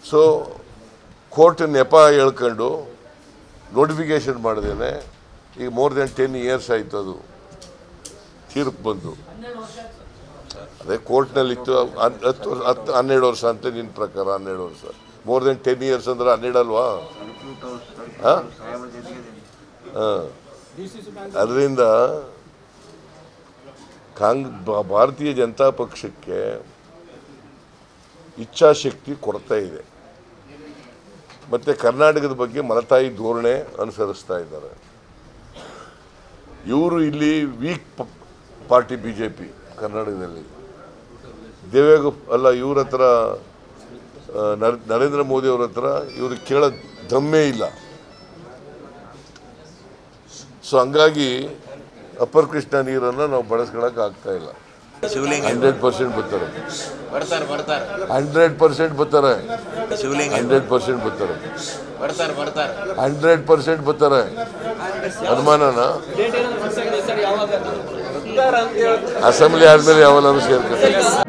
so court ನೆಪ ಹೇಳ್ಕೊಂಡು notification ಮಾಡ್ದೇನೆ ಈಗ ಮೋರ್ ದೆನ್ ಟೆನ್ ಇಯರ್ಸ್ ಆಯಿತು ಅದು ತೀರ್ಪು ಬಂದು ಅದೇ ಕೋರ್ಟ್ನಲ್ಲಿತ್ತು ಹತ್ತು ಹತ್ತು ವರ್ಷ- ಹತ್ತು ಹನ್ನೆರಡು ವರ್ಷ ಅಂತ ನಿನ್ನ ಪ್ರಕಾರ ಹನ್ನೆರಡು ವರ್ಷ ಮೋರ್ ದೆನ್ ಟೆನ್ ಇಯರ್ಸ್ ಅಂದ್ರೆ ಹನ್ನೆರಡು ಅಲ್ವಾ ಹಾಂ ಹಾಂ ಅದರಿಂದ ಕಾಂಗ್ ಬ- ಭಾರತೀಯ ಜನತಾ ಪಕ್ಷಕ್ಕೆ ಇಚ್ಛಾಶಕ್ತಿ ಕೊರತೆ ಇದೆ ಮತ್ತು ಕರ್ನಾಟಕದ ಬಗ್ಗೆ ಮಲತಾಯಿ ಧೋರಣೆ ಅನುಸರಿಸ್ತಾ ಇದ್ದಾರೆ ಇವರು ಇಲ್ಲಿ weak party B J P ಕರ್ನಾಟಕದಲ್ಲಿ ದೇವೇಗೌ ಅಲ್ಲ ಇವ್ರ ಹತ್ರ ಆ, ನರ್- ನರೇಂದ್ರ ಮೋದಿ ಅವ್ರ ಹತ್ರ ಇವರು ಕೇಳೋ ದಮ್ಮೇ ಇಲ್ಲ ಸೊ ಹಂಗಾಗಿ ಅಪ್ಪರ್ ಕೃಷ್ಣ ನೀರನ್ನು ನಾವು ಬಳಸ್ಕೊಳಕ್ಕೆ ಆಗ್ತಾ ಇಲ್ಲ ಶಿವಲಿಂಗ ಹಂಡ್ರೆಡ್ ಪರ್ಸೆಂಟ್ ಬರ್ತಾರೆ ಬರ್ತಾರ ಬರ್ತಾರ ಹಂಡ್ರೆಡ್ ಪರ್ಸೆಂಟ್ ಬರ್ತಾರೆ ಶಿವಲಿಂಗ ಹಂಡ್ರೆಡ್ ಪರ್ಸೆಂಟ್ ಬರ್ತಾರೆ ಬರ್ತಾರ ಬರ್ತಾರ ಹಂಡ್ರೆಡ್ ಪರ್ಸೆಂಟ್ ಬರ್ತಾರೆ ಅನುಮಾನನ ಅಸೆಂಬ್ಲಿ ಆದ್ಮೇಲೆ ಯಾವಲ್ಲಾರು ಸೇರ್ತಾರೆ